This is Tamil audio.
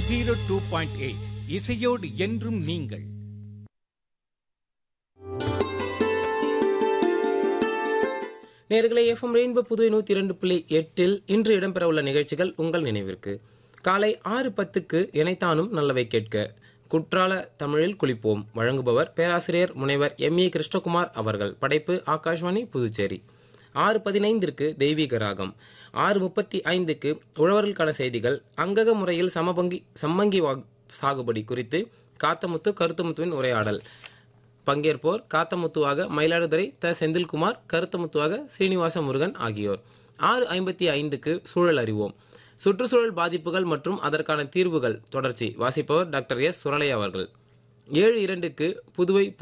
ஜீரோ டூ பாயிண்ட் எயிட் இசையோடு என்றும் நீங்கள் நேர்களை எஃப்எம் ரெயின்போ புதுவை நூற்றி இரண்டு புள்ளி எட்டில் இன்று இடம்பெறவுள்ள நிகழ்ச்சிகள் உங்கள் நினைவிற்கு காலை ஆறு பத்துக்கு இணைத்தானும் நல்லவை கேட்க குற்றால தமிழில் குளிப்போம் வழங்குபவர் பேராசிரியர் முனைவர் எம் ஏ கிருஷ்ணகுமார் அவர்கள் படைப்பு ஆகாஷ்வாணி புதுச்சேரி ஆறு பதினைந்திற்கு தெய்வீக ராகம் ஆறு முப்பத்தி ஐந்துக்கு உழவர்களுக்கான செய்திகள் அங்கக முறையில் சமபங்கி சம்மங்கி வாக்- சாகுபடி குறித்து காத்தமுத்து கருத்தமுத்துவின் உரையாடல் பங்கேற்போர் காத்தமுத்துவாக மயிலாடுதுறை த செந்தில்குமார் கருத்தமுத்துவாக சீனிவாச முருகன் ஆகியோர் ஆறு ஐம்பத்தி ஐந்துக்கு சூழல் அறிவோம் சுற்றுச்சூழல் பாதிப்புகள் மற்றும் அதற்கான தீர்வுகள் தொடர்ச்சி வாசிப்பவர் டாக்டர் எஸ் சுரலை அவர்கள் ஏழு இரண்டுக்கு புதுவை